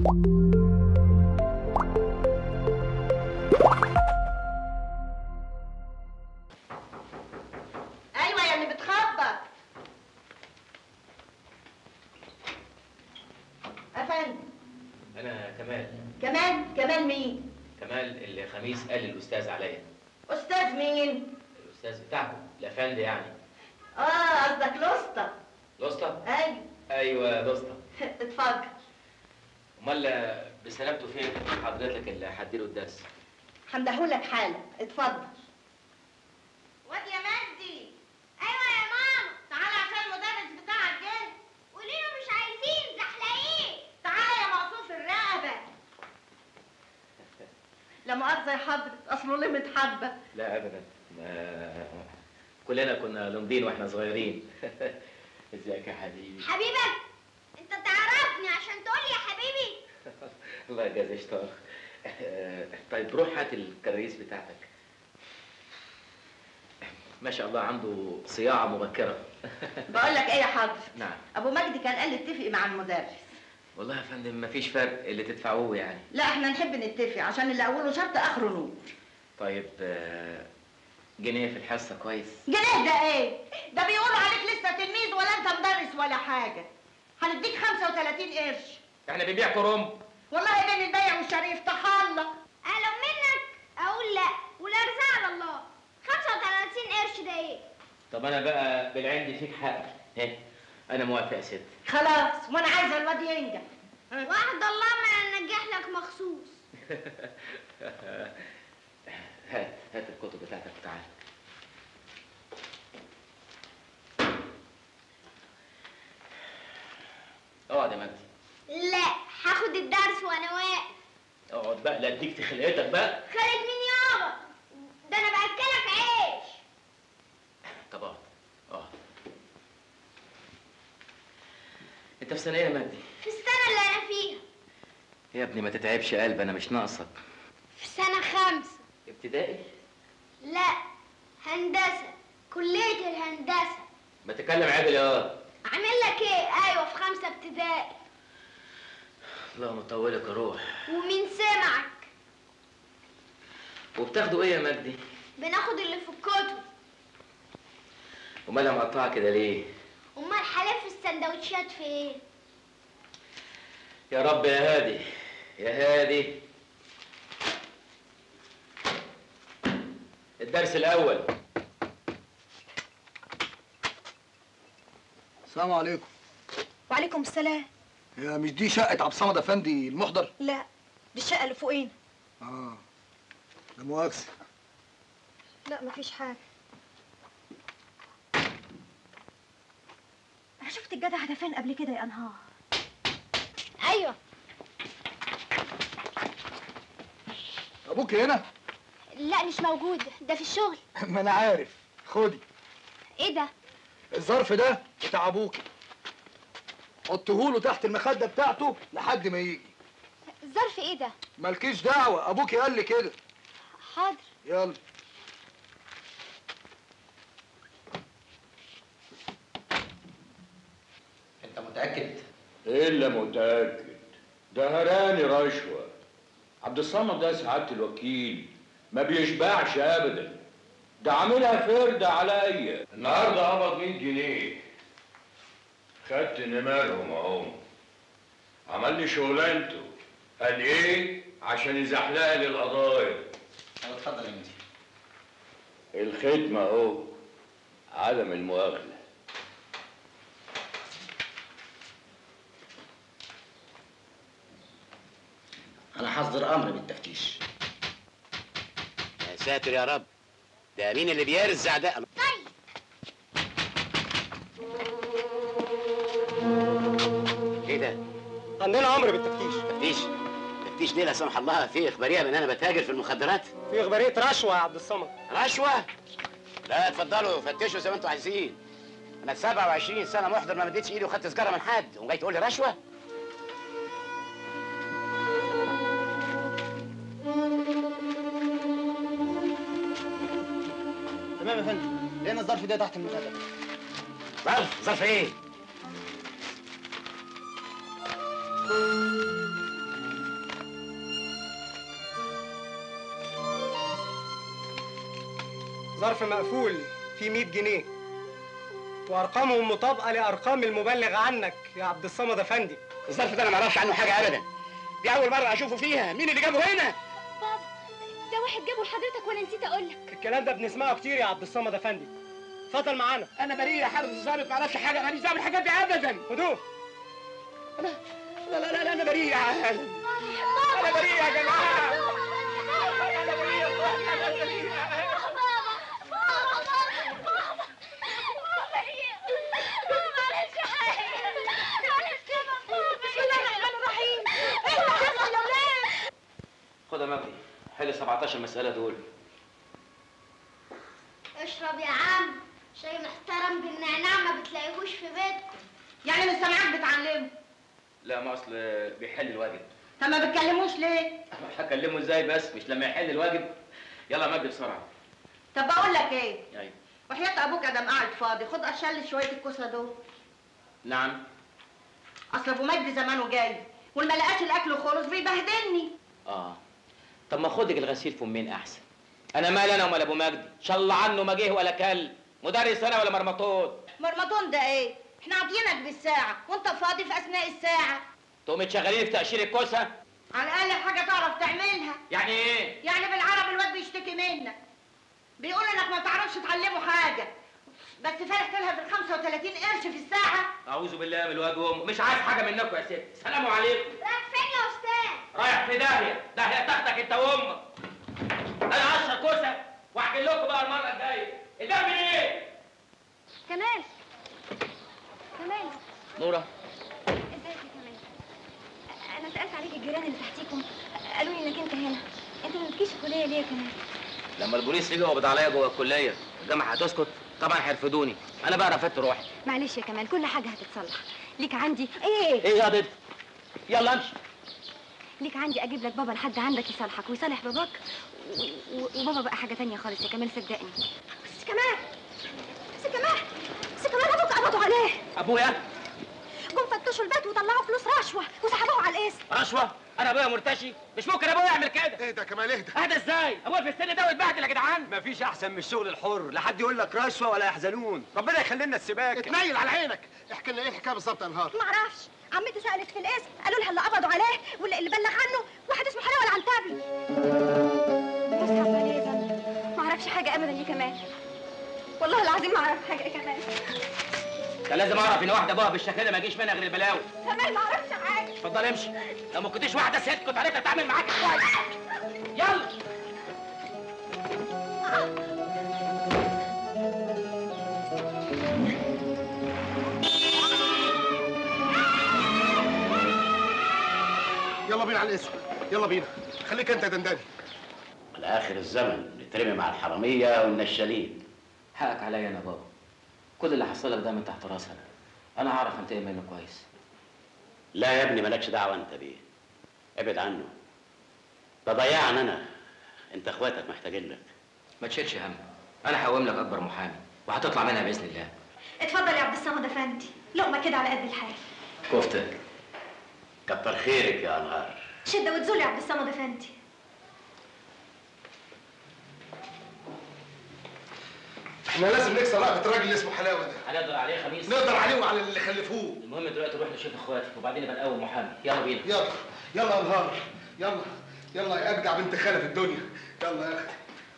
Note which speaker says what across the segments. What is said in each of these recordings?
Speaker 1: ايوه يا اللي بتخبط افندم
Speaker 2: انا كمال
Speaker 1: كمان كمان مين
Speaker 2: كمال اللي خميس قال للاستاذ عليا
Speaker 1: استاذ مين
Speaker 2: الاستاذ بتاعكم الافندي يعني
Speaker 1: اه قصدك لسطى
Speaker 2: لوسطة
Speaker 1: ايوه
Speaker 2: ايوه لوسطة
Speaker 1: اتفضل
Speaker 2: امال بسلامته فين حضرتك اللي هديله الدرس
Speaker 1: هندهولك حالا اتفضل واد يا مجدي
Speaker 3: ايوه يا ماما
Speaker 1: تعالى عشان المدرس بتاعك جه
Speaker 3: قولي له مش عايزين زحلقين
Speaker 1: تعالى يا مقصوص الرقبه لا مؤاخذه يا حضرة اصله لمت حبه
Speaker 2: لا ابدا ما كلنا كنا لمضين واحنا صغيرين ازيك يا حبيبي
Speaker 3: حبيبك انت تعرفني عشان تقولي يا حبيبي
Speaker 2: الله يجازيك شطار طيب روح هات الكراريس بتاعتك ما شاء الله عنده صياعة مبكرة
Speaker 1: بقول لك ايه يا حضرة
Speaker 2: نعم
Speaker 1: ابو مجدي كان قال لي اتفقي مع المدرس
Speaker 2: والله يا فندم مفيش فرق اللي تدفعوه يعني
Speaker 1: لا احنا نحب نتفق عشان اللي اوله شرط اخره نور
Speaker 2: طيب آه، جنيه في الحصة كويس
Speaker 1: جنيه ده ايه ده بيقولوا عليك لسه تلميذ ولا انت مدرس ولا حاجه هنديك 35 قرش
Speaker 2: احنا بنبيع كرنب
Speaker 1: والله بين البيع والشري يفتح الله
Speaker 3: انا منك اقول لا والارزاق على الله 35 قرش ده ايه
Speaker 2: طب انا بقى بالعند فيك حق هه انا موافق يا ست
Speaker 1: خلاص وانا عايزه الواد ينجح
Speaker 3: واحد الله ما انجح لك مخصوص
Speaker 2: هات هات الكتب بتاعتك وتعال اقعد يا مجدي
Speaker 3: لا هاخد الدرس وانا واقف
Speaker 2: اقعد بقى لا اديك في خلقتك بقى
Speaker 3: خالد مين يابا ده انا باكلك عيش
Speaker 2: طب اقعد اقعد انت في سنه ايه يا مجدي
Speaker 3: في السنة اللي انا فيها
Speaker 2: يا ابني ما تتعبش قلب انا مش ناقصك
Speaker 3: في سنة خمسة
Speaker 2: ابتدائي
Speaker 3: لا هندسة كلية الهندسة
Speaker 2: ما تتكلم عادل يا واد.
Speaker 3: عامل لك ايه ايوه في خمسة ابتدائي
Speaker 2: اللهم طولك يا روح
Speaker 3: ومين سمعك
Speaker 2: وبتاخدوا ايه يا مجدي
Speaker 3: بناخد اللي في الكتب
Speaker 2: ومالها مقطعه كده ليه
Speaker 3: امال حلف السندوتشات في ايه
Speaker 2: يا رب يا هادي يا هادي الدرس الاول
Speaker 4: السلام عليكم
Speaker 5: وعليكم السلام
Speaker 4: يا مش دي شقة عبد الصمد افندي المحضر؟
Speaker 5: لا دي الشقة اللي فوقينا
Speaker 4: اه لا مؤاخذة
Speaker 5: لا مفيش حاجة أنا شفت الجدع ده فين قبل كده يا أنهار
Speaker 3: ايوه
Speaker 4: ابوك هنا؟
Speaker 3: لا مش موجود ده في الشغل
Speaker 4: ما انا عارف خدي
Speaker 3: ايه ده
Speaker 4: الظرف ده بتاع ابوكي حطهوله تحت المخدة بتاعته لحد ما يجي
Speaker 3: الظرف ايه ده
Speaker 4: مالكيش دعوة ابوكي قال لي كده
Speaker 3: حاضر
Speaker 4: يلا
Speaker 2: انت متاكد
Speaker 6: إلا متأكد ده هراني رشوة عبد الصمد ده سعادة الوكيل ما بيشبعش أبدا ده عاملها فردة عليا النهارده قبض 100 جنيه خدت نمرهم اهو عمل لي شغلانته قال ايه عشان يزحلق لي القضايا
Speaker 2: طب اتفضل يا مجدي
Speaker 6: الختمة اهو عدم المؤاخذة
Speaker 7: انا هصدر امر بالتفتيش
Speaker 8: يا ساتر يا رب ده مين اللي بيرزع ده
Speaker 3: طيب
Speaker 8: ايه ده
Speaker 9: عندنا امر بالتفتيش
Speaker 8: تفتيش تفتيش ليه لا سمح الله في اخباريه من انا بتاجر في المخدرات
Speaker 9: في اخباريه رشوه يا عبد الصمد
Speaker 8: رشوه لا اتفضلوا فتشوا زي ما انتوا عايزين انا 27 سنه محضر ما مديتش ايدي وخدت سجاره من حد وجاي تقول لي رشوه
Speaker 9: تمام يا فندم لقينا الظرف ده تحت المخده
Speaker 8: ظرف ظرف ايه
Speaker 9: ظرف مقفول فيه 100 جنيه وارقامهم مطابقه لارقام المبلغ عنك يا عبد الصمد افندي
Speaker 8: الظرف ده انا ما اعرفش عنه حاجه ابدا دي اول مره اشوفه فيها مين اللي جابه هنا
Speaker 3: بابا ده واحد جابه لحضرتك وانا نسيت اقول لك
Speaker 9: الكلام ده بنسمعه كتير يا عبد الصمد افندي اتفضل معانا
Speaker 8: انا بريء يا حضره الظابط ما اعرفش حاجه ماليش دعوه بالحاجات دي ابدا
Speaker 9: هدوء
Speaker 8: لا لا لا, لا انا بريء يا عالم انا بريء يا جماعه انا بريء يا اخواتي انا بريء
Speaker 2: خد يا مجدي حل 17 مسألة دول
Speaker 3: اشرب يا عم شاي محترم بالنعناع ما بتلاقيهوش في بيتكم
Speaker 1: يعني مش سامعاك بتعلمه
Speaker 2: لا ما اصل بيحل الواجب
Speaker 1: طب ما بتكلموش ليه
Speaker 2: هكلمه ازاي بس مش لما يحل الواجب يلا يا مجدي بسرعة
Speaker 1: طب بقول لك ايه
Speaker 2: ايوه
Speaker 1: وحياة ابوك ادم قاعد فاضي خد اشل شويه الكوسه دول
Speaker 2: نعم
Speaker 1: اصل ابو مجدي زمانه جاي والما لقاش الاكل خلص بيبهدلني
Speaker 2: اه طب ما خدك الغسيل فمين احسن انا مال انا ومال ابو مجدي ان شاء الله عنه ما جه ولا كل مدرس انا ولا مرمطون
Speaker 1: مرمطون ده ايه احنا عاطينك بالساعه وانت فاضي في اثناء الساعه
Speaker 2: تقوم تشغليني في تقشير الكوسه
Speaker 1: على الاقل حاجه تعرف تعملها
Speaker 2: يعني ايه
Speaker 1: يعني بالعربي الواد بيشتكي منك بيقول انك ما تعرفش تعلمه حاجه بس فرح لها بال 35 قرش في الساعه
Speaker 2: اعوذ بالله من الواد وامه مش عايز حاجه منكم يا ست سلام عليكم
Speaker 3: رايح فين يا استاذ
Speaker 2: رايح في داهيه داهيه تاخدك انت وامك انا هشرب كوسه واحكي لكم بقى المره الجايه الباب من ايه
Speaker 3: كمال كمال
Speaker 2: نوره
Speaker 3: ازيك يا كمال انا سالت عليك الجيران اللي تحتيكم قالوا لي انك انت هنا انت ما بتجيش الكليه ليه يا كمال
Speaker 2: لما البوليس يجي وقبض عليا جوه الكليه الجامعه هتسكت طبعا هيرفدوني انا بقى رفدت روحي
Speaker 3: معلش يا كمال كل حاجه هتتصلح ليك عندي ايه
Speaker 2: ايه يا ضد يلا امشي
Speaker 3: ليك عندي اجيب لك بابا لحد عندك يصالحك ويصالح باباك و... و... وبابا بقى حاجه تانية خالص يا كمال صدقني بس كمال بس كمال بس كمال ابوك قبضوا عليه
Speaker 2: ابويا
Speaker 3: جم فتشوا البيت وطلعوا فلوس رشوه وسحبوه على القسم
Speaker 2: رشوه انا ابويا مرتشي مش ممكن ابويا يعمل كده
Speaker 4: اهدى كمال اهدى
Speaker 2: اهدى ازاي ابويا في السن ده ويتبهدل يا جدعان
Speaker 10: مفيش احسن من الشغل الحر لا حد يقول لك رشوه ولا يحزنون ربنا يخلي لنا السباكه
Speaker 4: اتنيل على عينك احكي لنا ايه الحكايه بالظبط يا نهار
Speaker 5: ما اعرفش عمتي سالت في الاسم قالوا لها اللي قبضوا عليه واللي اللي بلغ عنه واحد اسمه حلاوه العنتبي
Speaker 3: بس حصل ايه ده ما اعرفش حاجه ابدا يا كمال والله العظيم ما اعرف حاجه يا كمال
Speaker 2: كان لازم اعرف ان واحده ابوها بالشكل ده ما يجيش منها غير البلاوي
Speaker 5: كمال ما اعرفش حاجه
Speaker 2: اتفضل امشي لو ما كنتيش واحده ست كنت عرفت اتعامل معاك كويس يلا
Speaker 4: يلا بينا على الاسم يلا بينا خليك انت يا دنداني
Speaker 8: على اخر الزمن نترمي مع الحراميه والنشالين
Speaker 2: حقك عليا انا بابا كل اللي حصل لك ده من تحت راسي انا انا هعرف انتقم منه كويس
Speaker 8: لا يا ابني مالكش دعوه انت بيه ابعد عنه ده ضيعنا انا انت اخواتك محتاجين لك
Speaker 2: ما تشيلش هم انا هقوم لك اكبر محامي وهتطلع منها باذن الله
Speaker 5: اتفضل يا عبد الصمد افندي لقمه كده على قد الحال
Speaker 2: كفته
Speaker 8: كتر خيرك يا انهار
Speaker 5: شده وتزول يا عبد الصمد افندي
Speaker 4: احنا لازم نكسر رقبه الراجل اللي اسمه حلاوه ده
Speaker 2: هنقدر عليه خميس
Speaker 4: نقدر عليه وعلى اللي خلفوه
Speaker 2: المهم دلوقتي نروح نشوف اخواتي وبعدين نبقى نقوم محامي يلا بينا
Speaker 4: يلا يلا يا نهار يلا يلا يا اجدع بنت خاله في الدنيا يلا يا اختي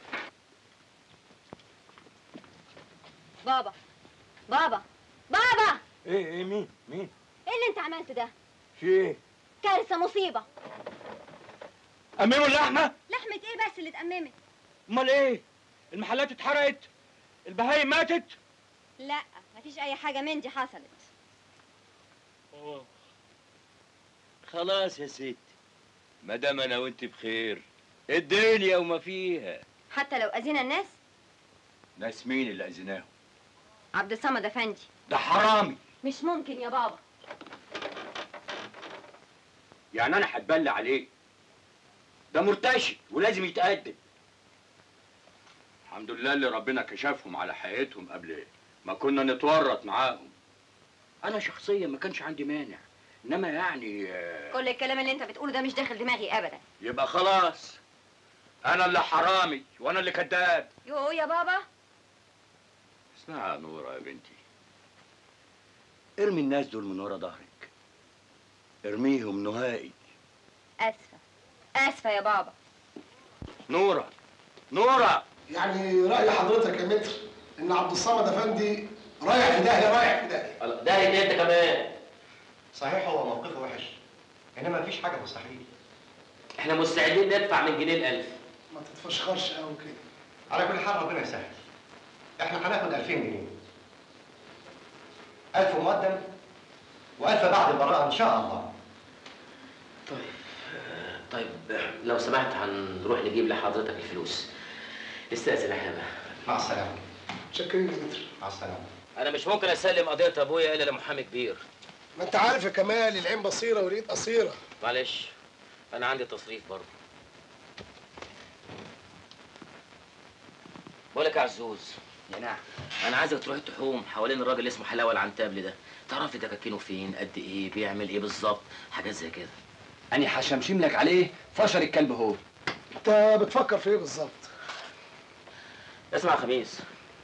Speaker 3: بابا بابا بابا
Speaker 10: ايه ايه مين مين
Speaker 3: ايه اللي انت عملته ده
Speaker 10: في ايه
Speaker 3: كارثه مصيبه
Speaker 10: امموا اللحمه
Speaker 3: لحمه ايه بس اللي اتأممت
Speaker 10: امال ايه المحلات اتحرقت البهايم ماتت
Speaker 3: لا مفيش اي حاجه من دي حصلت
Speaker 10: خلاص يا ست ما دام انا وانت بخير الدنيا وما فيها
Speaker 3: حتى لو اذينا الناس
Speaker 10: ناس مين اللي اذيناهم
Speaker 3: عبد الصمد افندي
Speaker 10: ده حرامي
Speaker 3: مش ممكن يا بابا
Speaker 10: يعني انا هتبلى عليه ده مرتشي ولازم يتقدم الحمد لله اللي ربنا كشفهم على حقيقتهم قبل ما كنا نتورط معاهم انا شخصيا ما كانش عندي مانع انما يعني آه،
Speaker 3: كل الكلام اللي انت بتقوله ده مش داخل دماغي ابدا
Speaker 10: يبقى خلاص انا اللي حرامي وانا اللي كذاب
Speaker 3: يو يا بابا
Speaker 10: اسمعي يا نورة يا بنتي ارمي الناس دول من ورا ظهرك ارميهم نهائي
Speaker 3: اسفه اسفه يا بابا
Speaker 10: نورة نورة
Speaker 11: يعني رأي حضرتك يا متر إن عبد الصمد أفندي رايح في داهية رايح في داهية
Speaker 2: ده هيك انت كمان
Speaker 12: صحيح هو موقفه وحش انما مفيش حاجه مستحيل
Speaker 2: احنا مستعدين ندفع من جنيه الالف
Speaker 11: ما تتفشخرش قوي كده
Speaker 12: على كل حال ربنا يسهل احنا هناخد 2000 جنيه 1000 مقدم و1000 بعد البراءه ان شاء الله
Speaker 2: طيب لو سمحت هنروح نجيب لحضرتك الفلوس استأذن احنا بقى
Speaker 12: مع السلامه
Speaker 11: شكرين يا متر
Speaker 12: مع السلامه
Speaker 2: انا مش ممكن اسلم قضيه ابويا الا لمحامي كبير
Speaker 11: ما أنت عارف يا كمال العين بصيرة والإيد قصيرة
Speaker 2: معلش انا عندي تصريف برضه بقولك يا عزوز
Speaker 7: يا نعم
Speaker 2: انا عايزك تروح تحوم حوالين الراجل اللي اسمه حلاوه العنتابلي ده تعرفي دكاكينه فين قد ايه بيعمل ايه بالظبط حاجات زي كده
Speaker 7: اني هشمشم لك عليه فشر الكلب هو
Speaker 11: أنت بتفكر في إيه بالظبط؟
Speaker 2: اسمع يا خميس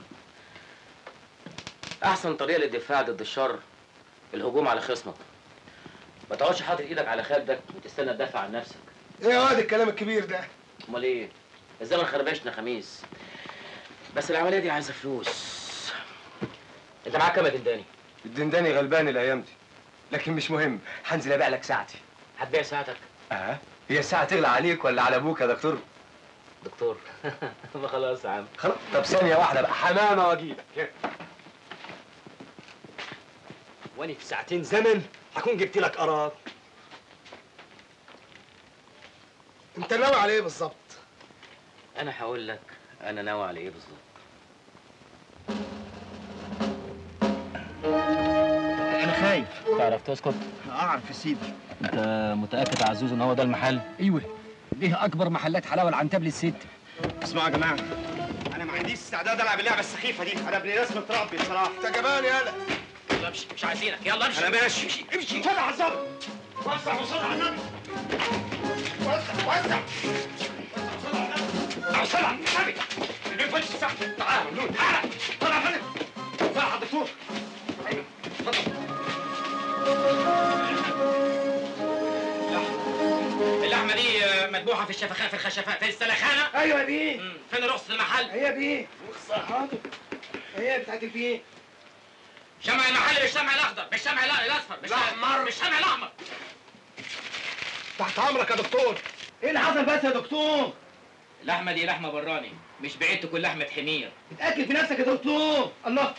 Speaker 2: احسن طريقه للدفاع ضد الشر الهجوم على خصمك ما تقعدش حاطط ايدك على خدك وتستنى تدافع عن نفسك
Speaker 11: إيه يا واد الكلام الكبير ده؟
Speaker 2: امال ايه الزمن خربشنا يا خميس بس العمليه دي عايزه فلوس انت معاك كام يا دنداني
Speaker 9: الدنداني غلبان الايام دي لكن مش مهم هنزل ابيع لك ساعتي
Speaker 2: هتبيع ساعتك
Speaker 9: اه هي الساعه تغلى عليك ولا على ابوك يا دكتور
Speaker 2: دكتور ما خلاص يا عم
Speaker 9: خلاص طب ثانيه واحده بقى حمامه واجيلك واني في ساعتين زمن هكون جبت لك قرار
Speaker 11: أنت ناوي على إيه بالظبط؟
Speaker 2: انا هقول لك انا ناوي على ايه بالظبط
Speaker 7: انا خايف
Speaker 2: تعرف تسكت
Speaker 7: اعرف يا سيدي
Speaker 2: انت متاكد يا عزوز ان هو ده المحل
Speaker 7: ايوه ليه اكبر محلات حلاوه العنتبلي الست
Speaker 9: اسمعوا يا جماعه انا ما عنديش استعداد العب اللعبه السخيفه دي انا ابن ناس متربي بصراحه
Speaker 11: أنت جبان يالا
Speaker 2: يلا امشي مش عايزينك يلا امشي
Speaker 9: انا ماشي امشي امشي طلع على الظابط وسع وصل على النبي وسع وسع وسع على النبي اللي فلش الساعه تعال ممنون تعال طلع فين طلع على الدكتور ايوه
Speaker 2: اللحمه دي آه، مذبوحه في الشفخاء في الخشفاء في السلخانه
Speaker 9: ايوه يا بيه
Speaker 2: مم. فين رخصه المحل
Speaker 9: هي بيه حاضر هي بتاعت البيه
Speaker 2: شمع المحل بالشمع الاخضر بالشمع لا- الاصفر بالشمع
Speaker 9: الأحمر.
Speaker 2: بالشمع الاحمر
Speaker 11: تحت أمرك يا دكتور
Speaker 9: ايه اللي حصل بس يا دكتور
Speaker 2: اللحمه دي لحمه براني مش بعيد تكون لحمه حمير
Speaker 9: اتاكد في نفسك يا دكتور الله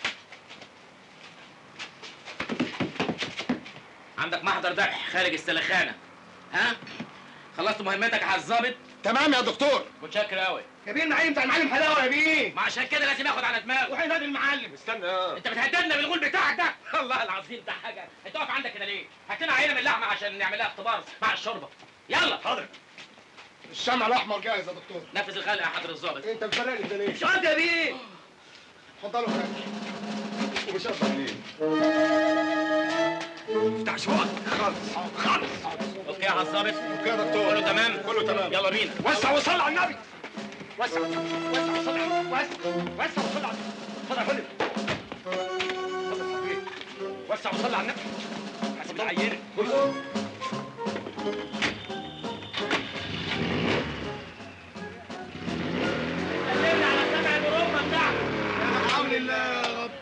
Speaker 2: عندك محضر ذبح خارج السلخانه ها خلصت مهمتك على الظابط
Speaker 11: تمام يا دكتور
Speaker 2: متشكر قوي
Speaker 9: يا بيه المعلم بتاع المعلم حلاوه يا بيه
Speaker 2: ما عشان كده لازم ياخد على دماغه
Speaker 9: روح نادي المعلم استنى
Speaker 2: انت بتهددنا بالغول بتاعك ده والله العظيم ده حاجه انت واقف عندك كده ليه هات لنا عينه من اللحمه عشان نعمل لها اختبار مع الشوربه يلا
Speaker 9: حاضر
Speaker 11: الشمع الأحمر جاهز يا دكتور
Speaker 2: نفذ الخلق يا حضر الظابط
Speaker 11: أنت مفرقني ده ليه؟
Speaker 9: مش قد يا بيه
Speaker 11: اتفضلوا يا فندم
Speaker 9: ومش قصدك ليه افتحش بقك خالص خالص
Speaker 2: اوكي يا الظابط
Speaker 11: أوكي يا دكتور
Speaker 2: كله تمام
Speaker 11: كله تمام
Speaker 2: يلا بينا
Speaker 9: وسع وصل على النبي وسع وسع وصل على النبي وسع وسع وصل على النبي اتفضل يا فندم اتفضل يا صاحبي. وسع وصل على النبي حسب العينه
Speaker 2: سلمنا على سبع الأوروبا بتاعك
Speaker 11: الحمد لله يا رب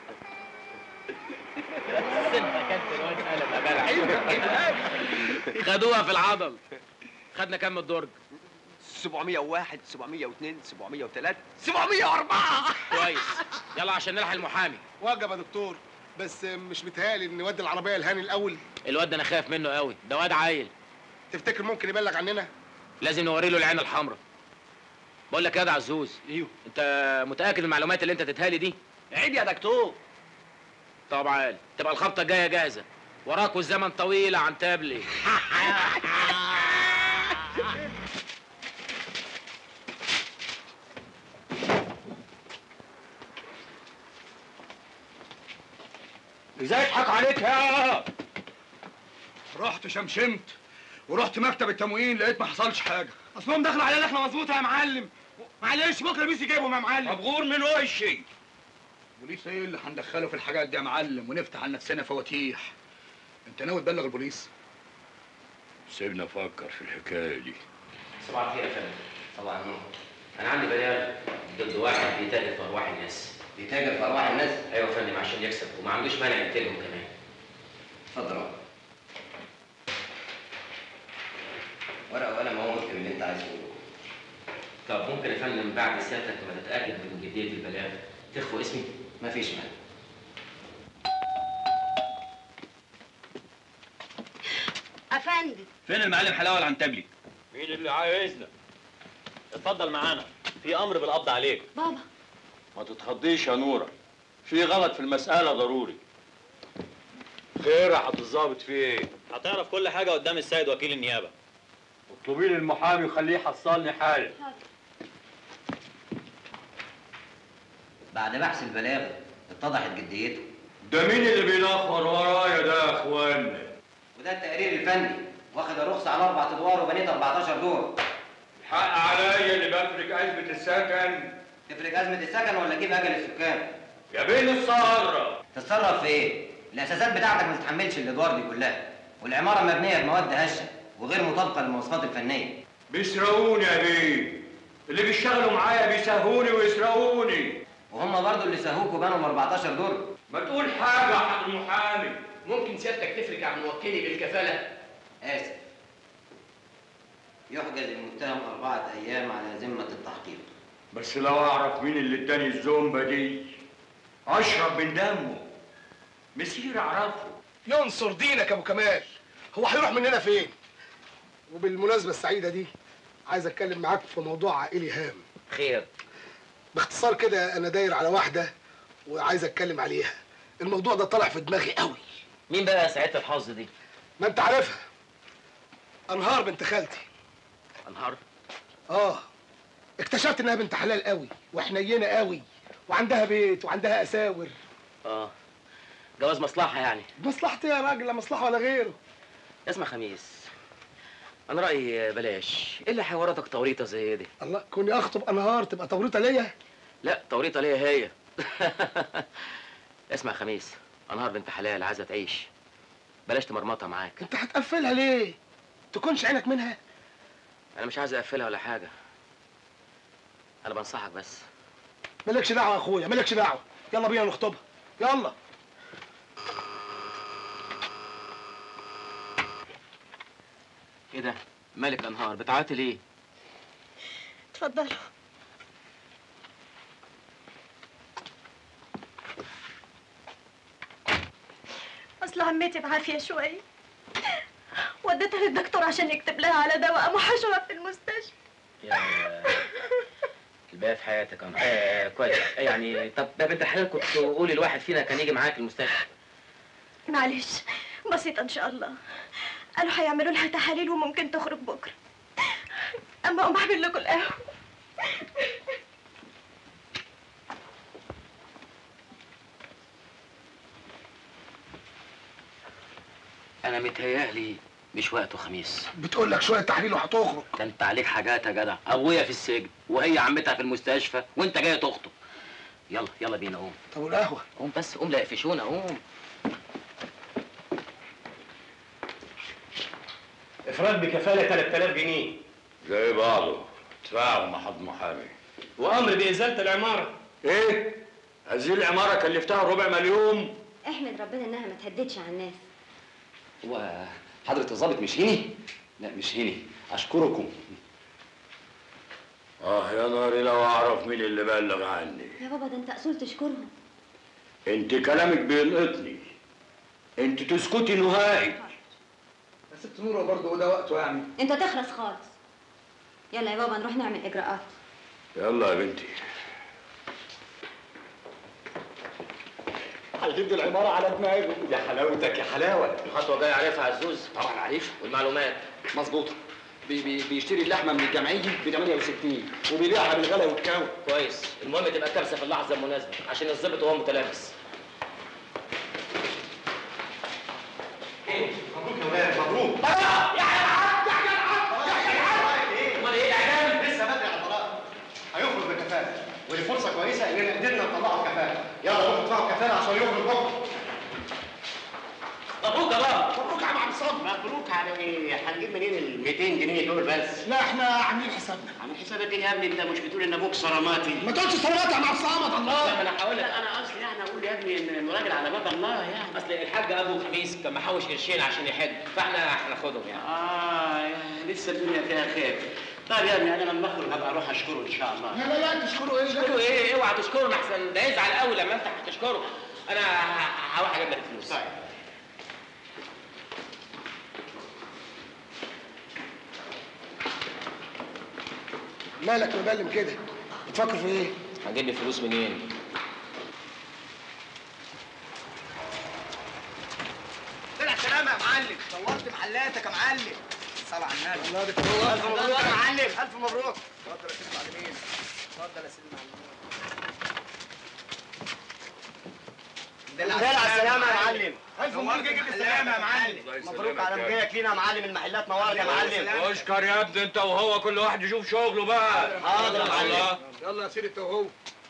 Speaker 2: خدوها في العضل خدنا كام من الدرج
Speaker 9: 701 702 703 704
Speaker 2: كويس يلا عشان نلحق المحامي
Speaker 11: واجب يا دكتور بس مش متهيألي نودي العربية الهاني الأول
Speaker 2: الواد ده انا خايف منه قوي ده واد عيل
Speaker 11: تفتكر ممكن يبلغ عننا؟
Speaker 2: لازم نوري له العين الحمراء بقول لك يا ده عزوز
Speaker 9: ايوه
Speaker 2: انت متاكد من المعلومات اللي انت تتهالي دي
Speaker 9: عيب يا دكتور
Speaker 2: طب عال تبقى الخبطه الجايه جاهزه وراك والزمن طويل عن تابلي
Speaker 9: ازاي يضحك عليك يا رحت شمشمت ورحت مكتب التموين لقيت ما حصلش حاجه اصلهم دخلوا علينا احنا مظبوطه يا معلم معلش بكره بيسي جايبهم يا معلم
Speaker 10: مبغور من وشي
Speaker 4: بوليس ايه اللي هندخله في الحاجات دي يا معلم ونفتح على نفسنا فواتيح انت ناوي تبلغ البوليس
Speaker 6: سيبنا افكر في الحكايه دي
Speaker 2: صباح الخير يا فندم صباح النور انا عندي بلاغ ضد واحد بيتاجر في ارواح الناس
Speaker 13: بيتاجر في ارواح الناس
Speaker 2: ايوه يا فندم عشان يكسب وما عندوش مانع يقتلهم كمان
Speaker 13: اتفضل اهو. ورقه وقلم اهو اكتب اللي انت عايز تقوله
Speaker 2: طب ممكن يا فندم بعد سيادتك ما تتاكد من جديه البلاغ تخفوا اسمي
Speaker 13: مفيش مانع
Speaker 1: افندم
Speaker 10: فين المعلم حلاوه العنتبلي
Speaker 6: مين اللي عايزنا
Speaker 14: اتفضل معانا في امر بالقبض عليك
Speaker 3: بابا
Speaker 6: ما تتخضيش يا نوره في غلط في المساله ضروري خير يا حضرة الظابط في ايه
Speaker 14: هتعرف كل حاجه قدام السيد وكيل النيابه
Speaker 6: اطلبي لي المحامي وخليه يحصلني حالا
Speaker 13: بعد بحث البلاغ اتضحت جديته
Speaker 6: ده مين اللي بينخر ورايا ده يا اخوانا
Speaker 13: وده التقرير الفني واخد الرخصه على اربع ادوار وبنيت 14 دور
Speaker 6: الحق عليا اللي بفرق ازمه السكن
Speaker 13: تفرق ازمه السكن ولا تجيب اجل السكان
Speaker 6: يا بين السهره
Speaker 13: تتصرف في ايه الاساسات بتاعتك ما تتحملش الادوار دي كلها والعماره مبنيه بمواد هشه وغير مطابقه للمواصفات الفنيه
Speaker 6: بيسرقوني يا بيه اللي بيشتغلوا معايا بيسهوني ويسرقوني
Speaker 13: وهم برضو اللي سهوك وبنوا ب 14 دور
Speaker 6: ما تقول حاجه يا حضر المحامي
Speaker 8: ممكن سيادتك تفرج عن موكلي بالكفاله
Speaker 13: اسف يحجز المتهم أربعة أيام على ذمة التحقيق
Speaker 6: بس لو اعرف مين اللي اداني الزومبه دي اشرب من دمه مسير اعرفه
Speaker 11: ينصر دينك يا ابو كمال هو هيروح مننا فين وبالمناسبه السعيده دي عايز اتكلم معاك في موضوع عائلي هام
Speaker 2: خير
Speaker 11: باختصار كده انا داير على واحده وعايز اتكلم عليها الموضوع ده طلع في دماغي قوي
Speaker 2: مين بقى ساعتها الحظ دي
Speaker 11: ما انت عارفها انهار بنت خالتي
Speaker 2: انهار
Speaker 11: اه اكتشفت انها بنت حلال قوي وحنينه قوي وعندها بيت وعندها اساور
Speaker 2: اه جواز مصلحه يعني
Speaker 11: مصلحتي يا راجل لا مصلحه ولا غيره
Speaker 2: اسمع خميس انا رايي بلاش ايه اللي حواراتك توريطه زي دي
Speaker 11: الله كوني اخطب انهار تبقى توريطه ليا
Speaker 2: لا توريطه ليا هي اسمع خميس انهار بنت حلال عايزه تعيش بلاش تمرمطها معاك
Speaker 11: انت هتقفلها ليه تكونش عينك منها
Speaker 2: انا مش عايز اقفلها ولا حاجه انا بنصحك بس
Speaker 11: مالكش دعوه يا اخويا مالكش دعوه يلا بينا نخطبها يلا
Speaker 2: ايه ده مالك انهار بتعيطي ليه
Speaker 5: اتفضلوا اصل عمتي بعافيه شويه وديتها للدكتور عشان يكتب لها على دواء قاموا حشوها في المستشفى
Speaker 2: يا الباقي في حياتك انا آه كويس يعني طب يا بنت الحلال كنت قولي الواحد فينا كان يجي معاك المستشفى
Speaker 5: معلش بسيطة إن شاء الله قالوا هيعملوا لها تحاليل وممكن تخرج بكرة أما أقوم أعمل لكم القهوة
Speaker 2: انا متهيألي مش وقته خميس
Speaker 11: بتقول لك شويه تحليل وهتخرج
Speaker 2: ده انت عليك حاجات يا جدع ابويا في السجن وهي عمتها في المستشفى وانت جاي تخطب يلا يلا بينا قوم
Speaker 11: طب والقهوه
Speaker 2: قوم بس قوم لا يقفشونا قوم
Speaker 14: افراد بكفاله 3000 جنيه
Speaker 6: زي بعضه ادفعهم يا حضر محامي
Speaker 14: وامر بازاله العماره
Speaker 6: ايه هذه العماره كلفتها ربع مليون
Speaker 3: احمد ربنا انها ما تهددش على الناس
Speaker 7: هو حضرة الظابط مش هني؟ لا مش هني أشكركم
Speaker 6: اه يا ناري لو اعرف مين اللي بلغ عني
Speaker 3: يا بابا ده انت اصول تشكرهم
Speaker 6: انت كلامك بيلقطني انت تسكتي نهائي
Speaker 11: يا ست نوره برضه وده وقته يعني
Speaker 3: انت تخرس خالص يلا يا بابا نروح نعمل اجراءات
Speaker 6: يلا يا بنتي
Speaker 14: هيهد العماره على دماغه يا حلاوتك يا حلاوه
Speaker 2: الخطوه جايه عارفها عزوز
Speaker 7: طبعا عارف
Speaker 2: والمعلومات
Speaker 7: مظبوط بي بي بيشتري اللحمة من الجمعية ب 68 وبيبيعها بالغلا والكاو
Speaker 2: كويس المهم تبقى كارثه في اللحظه المناسبه عشان الظبط وهو متلابس
Speaker 12: مبروك يا ولاد مبروك
Speaker 2: امال ايه الاعلام
Speaker 12: لسه بدري على الطلاق هيخرج بكفاءه ودي فرصه كويسه اننا قدرنا نطلعه بكفاءه يلا روح
Speaker 11: تاني عشان يخرج بكره
Speaker 14: مبروك يا بابا
Speaker 11: مبروك يا عم عبد الصمد
Speaker 8: مبروك على ايه؟ هنجيب منين ال 200 جنيه دول بس؟
Speaker 11: لا احنا عاملين حسابنا
Speaker 8: عامل حسابك ايه يا ابني انت مش بتقول ان ابوك صراماتي؟
Speaker 11: ما تقولش صلوات يا عم عبد الصمد
Speaker 14: لا
Speaker 11: الله
Speaker 14: ما انا هقول لك
Speaker 8: انا قصدي يعني اقول يا ابني ان إنه راجل على باب الله يعني
Speaker 2: اصل الحاج ابو خميس كان محوش قرشين عشان يحج فاحنا هناخدهم يعني
Speaker 8: اه يا لسه الدنيا فيها خير طيب يا ابني انا لما اخرج هبقى اروح اشكره ان شاء الله
Speaker 11: لا لا لا تشكروا ايه
Speaker 2: تشكره ايه اوعى تشكره احسن ده يزعل قوي لما انت هتشكره انا ه- هروح اجيب لك الفلوس
Speaker 8: طيب
Speaker 11: مالك مبلم كده بتفكر في ايه
Speaker 2: هجيب لي فلوس منين
Speaker 15: طلع سلامة يا معلم نورت محلاتك يا معلم صل على النبي
Speaker 11: الله يبارك فيك.
Speaker 15: الف مبروك يا معلم الف مبروك اتفضل يا سيدي المعلمين اتفضل يا سيدي المعلمين
Speaker 8: طلع السلامة يا معلم
Speaker 15: الف مبروك يجيب السلامة يا معلم
Speaker 8: مبروك على مجيك لينا يا معلم المحلات نورت يا معلم
Speaker 10: اشكر يا ابني انت وهو كل واحد يشوف شغله بقى
Speaker 8: حاضر يا معلم.
Speaker 10: الله.
Speaker 11: يلا يا سيدي انت وهو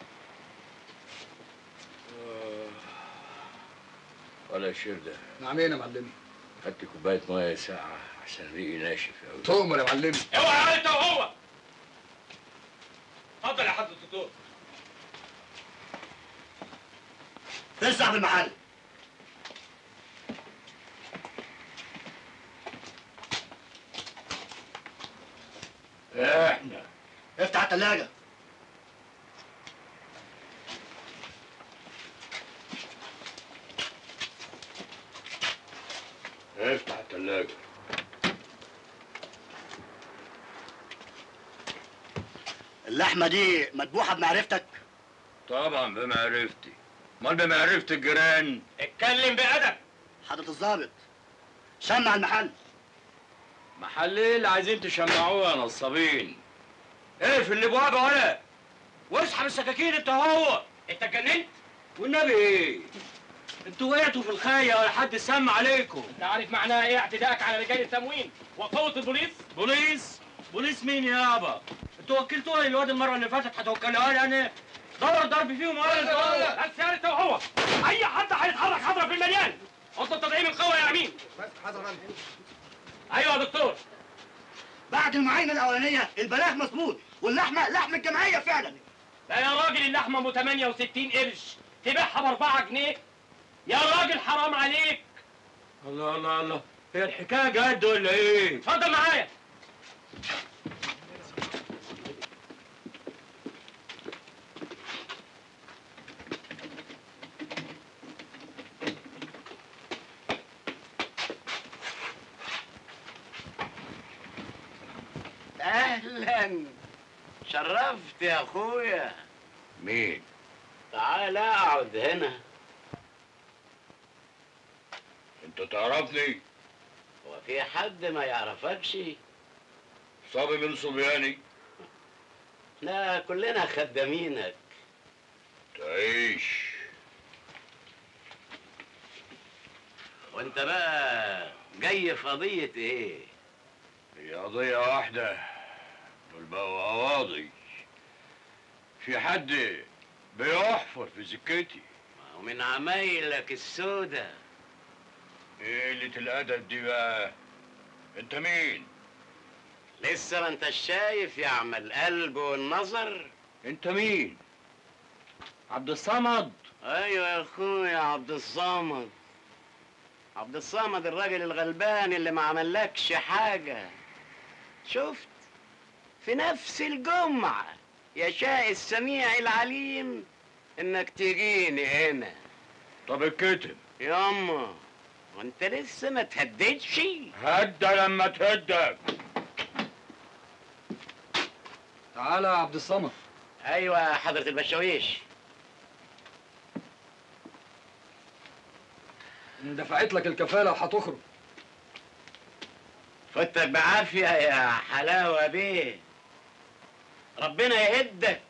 Speaker 6: ولا شير ده
Speaker 11: نعمين يا معلمي
Speaker 6: خدت كوبايه ميه ساقعه عشان ريقي ناشف قوي
Speaker 11: تؤمر يا معلمي
Speaker 9: اوعى انت وهو اتفضل يا حضرة الدكتور
Speaker 8: فين صاحب المحل؟
Speaker 6: احنا
Speaker 8: افتح الثلاجة
Speaker 6: افتح الثلاجه
Speaker 8: اللحمة دي مذبوحة بمعرفتك؟
Speaker 6: طبعا بمعرفتي امال بمعرفه الجيران
Speaker 9: اتكلم بأدب
Speaker 8: حضرة الظابط سمع المحل
Speaker 10: محل ايه اللي عايزين تشمعوه يا نصابين ايه في الابواب ولا واسحب السكاكين انت هو
Speaker 9: انت اتجننت
Speaker 10: والنبي ايه انتوا وقعتوا في الخايه ولا حد سمع عليكم
Speaker 9: انت عارف معناها ايه اعتدائك على رجال التموين وقوة البوليس
Speaker 10: بوليس بوليس مين يابا انتوا وكلتوها الواد المره اللي فاتت هتوكلوها لي انا دور ضرب فيهم ولا
Speaker 9: بس يا انت وهو اي حد هيتحرك حضرة في المليان انت التدعيم القوي يا امين
Speaker 11: بس حاضر انا
Speaker 9: ايوه يا دكتور
Speaker 8: بعد المعاينة الأولانية البلاغ مظبوط واللحمة لحم الجمعية فعلا
Speaker 9: لا يا راجل اللحمة ب 68 قرش تبيعها ب 4 جنيه يا راجل حرام عليك
Speaker 10: الله الله الله هي الحكايه جد ولا ايه
Speaker 9: اتفضل معايا
Speaker 8: أهلا شرفت يا أخويا
Speaker 6: مين
Speaker 8: تعال اقعد هنا
Speaker 6: انت تعرفني
Speaker 8: هو في حد ما يعرفكش
Speaker 6: صبي من صبياني
Speaker 8: لا كلنا خدامينك
Speaker 6: تعيش
Speaker 8: وانت بقى جاي في قضية ايه؟
Speaker 6: هي قضية واحدة دول بقوا قواضي في حد بيحفر في سكتي
Speaker 8: ومن عمايلك السودة
Speaker 6: ايه قلة الأدب دي بقى انت مين
Speaker 8: لسه ما انت شايف يا عم القلب والنظر
Speaker 10: انت مين عبد الصمد
Speaker 8: ايوه يا اخويا عبد الصمد عبد الصمد الراجل الغلبان اللي ما عملكش حاجة شفت في نفس الجمعة يشاء السميع العليم انك تجيني هنا
Speaker 6: طب الكتب
Speaker 8: ياما وانت لسه ما تهددش
Speaker 6: هدى لما تهدك
Speaker 4: تعالى يا عبد الصمد
Speaker 8: ايوه يا حضرة البشاويش
Speaker 4: دفعت لك الكفاله وهتخرج
Speaker 8: فتك بعافية يا حلاوة بيه ربنا يهدك